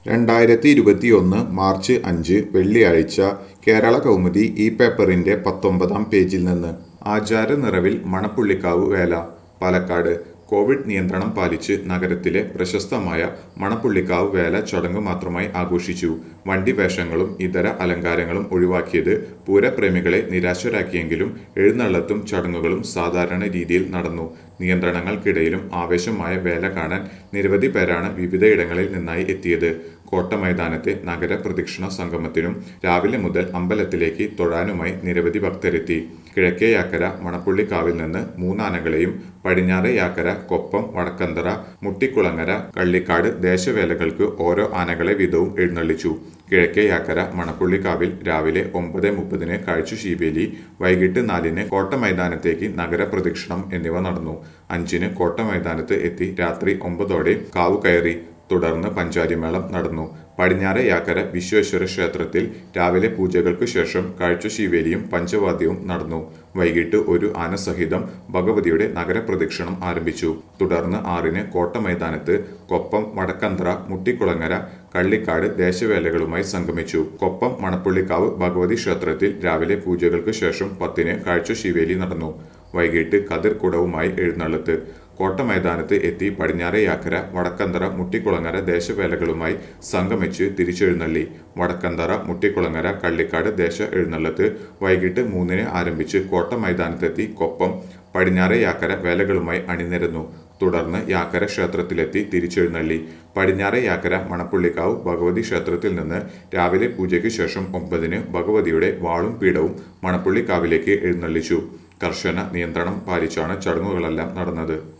രണ്ടായിരത്തി ഇരുപത്തിയൊന്ന് മാർച്ച് അഞ്ച് വെള്ളിയാഴ്ച കേരള കൗമുദി ഈ പേപ്പറിന്റെ പത്തൊമ്പതാം പേജിൽ നിന്ന് ആചാര നിറവിൽ മണപ്പുള്ളിക്കാവ് വേല പാലക്കാട് കോവിഡ് നിയന്ത്രണം പാലിച്ച് നഗരത്തിലെ പ്രശസ്തമായ മണപ്പുള്ളിക്കാവ് വേല ചടങ്ങ് മാത്രമായി ആഘോഷിച്ചു വണ്ടി വേഷങ്ങളും ഇതര അലങ്കാരങ്ങളും ഒഴിവാക്കിയത് പൂരപ്രേമികളെ നിരാശരാക്കിയെങ്കിലും എഴുന്നള്ളത്തും ചടങ്ങുകളും സാധാരണ രീതിയിൽ നടന്നു നിയന്ത്രണങ്ങൾക്കിടയിലും ആവേശമായ വേല കാണാൻ നിരവധി പേരാണ് വിവിധയിടങ്ങളിൽ നിന്നായി എത്തിയത് കോട്ട മൈതാനത്തെ നഗര പ്രദക്ഷിണ സംഗമത്തിനും രാവിലെ മുതൽ അമ്പലത്തിലേക്ക് തൊഴാനുമായി നിരവധി ഭക്തരെത്തി കിഴക്കേ യാക്കര മണപ്പുള്ളിക്കാവിൽ നിന്ന് മൂന്നാനകളെയും പടിഞ്ഞാറേ യാക്കര കൊപ്പം വടക്കന്തറ മുട്ടിക്കുളങ്ങര കള്ളിക്കാട് ദേശവേലകൾക്ക് ഓരോ ആനകളെ വീതവും എഴുന്നള്ളിച്ചു കിഴക്കേ യാക്കര മണപ്പുള്ളിക്കാവിൽ രാവിലെ ഒമ്പത് മുപ്പതിന് കാഴ്ച ശീവേലി വൈകിട്ട് നാലിന് കോട്ട മൈതാനത്തേക്ക് നഗര പ്രദക്ഷിണം എന്നിവ നടന്നു അഞ്ചിന് കോട്ട മൈതാനത്ത് എത്തി രാത്രി ഒമ്പതോടെ കാവ് കയറി തുടർന്ന് പഞ്ചാരിമേളം നടന്നു പടിഞ്ഞാറെ യാക്കര വിശ്വേശ്വര ക്ഷേത്രത്തിൽ രാവിലെ പൂജകൾക്ക് ശേഷം കാഴ്ച ശീവേലിയും പഞ്ചവാദ്യവും നടന്നു വൈകിട്ട് ഒരു ആനസഹിതം ഭഗവതിയുടെ നഗരപ്രദക്ഷിണം ആരംഭിച്ചു തുടർന്ന് ആറിന് കോട്ട മൈതാനത്ത് കൊപ്പം വടക്കന്തറ മുട്ടിക്കുളങ്ങര കള്ളിക്കാട് ദേശവേലകളുമായി സംഗമിച്ചു കൊപ്പം മണപ്പുള്ളിക്കാവ് ഭഗവതി ക്ഷേത്രത്തിൽ രാവിലെ പൂജകൾക്ക് ശേഷം പത്തിന് കാഴ്ച ശിവേലി നടന്നു വൈകിട്ട് കതിർ കുടവുമായി എഴുന്നള്ളത്ത് കോട്ട മൈതാനത്ത് എത്തി പടിഞ്ഞാറെ യാക്കര വടക്കന്തറ മുട്ടിക്കുളങ്ങര ദേശവേലകളുമായി സംഗമിച്ച് തിരിച്ചെഴുന്നള്ളി വടക്കന്തറ മുട്ടിക്കുളങ്ങര കള്ളിക്കാട് ദേശ എഴുന്നള്ളത്ത് വൈകിട്ട് മൂന്നിന് ആരംഭിച്ച് കോട്ട മൈതാനത്തെത്തി കൊപ്പം പടിഞ്ഞാറെ യാക്കര വേലകളുമായി അണിനിരന്നു തുടർന്ന് യാക്കര ക്ഷേത്രത്തിലെത്തി തിരിച്ചെഴുന്നള്ളി പടിഞ്ഞാറെ യാക്കര മണപ്പുള്ളിക്കാവ് ഭഗവതി ക്ഷേത്രത്തിൽ നിന്ന് രാവിലെ പൂജയ്ക്ക് ശേഷം ഒമ്പതിന് ഭഗവതിയുടെ വാളും പീഠവും മണപ്പുള്ളിക്കാവിലേക്ക് എഴുന്നള്ളിച്ചു കർശന നിയന്ത്രണം പാലിച്ചാണ് ചടങ്ങുകളെല്ലാം നടന്നത്